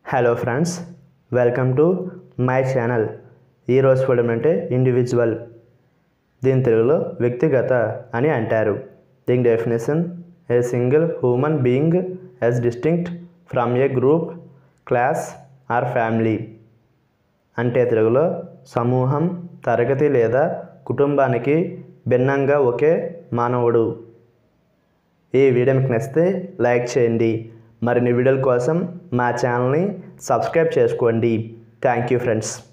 hello friends welcome to my channel ఈరోజు చూడడం అంటే ఇండివిజువల్ దీని తెలుగులో వ్యక్తిగత అని అంటారు దీని definition a single human being as distinct from a group class or family అంటే తెలుగులో సమూహం తరగతి లేదా కుటుంబానికి భిన్నంగా ఒకే మానవుడు ఈ వీడియో మీకు నచ్చితే లైక్ చేయండి మరిన్ని వీడియోల కోసం మా ఛానల్ని సబ్స్క్రైబ్ చేసుకోండి థ్యాంక్ యూ ఫ్రెండ్స్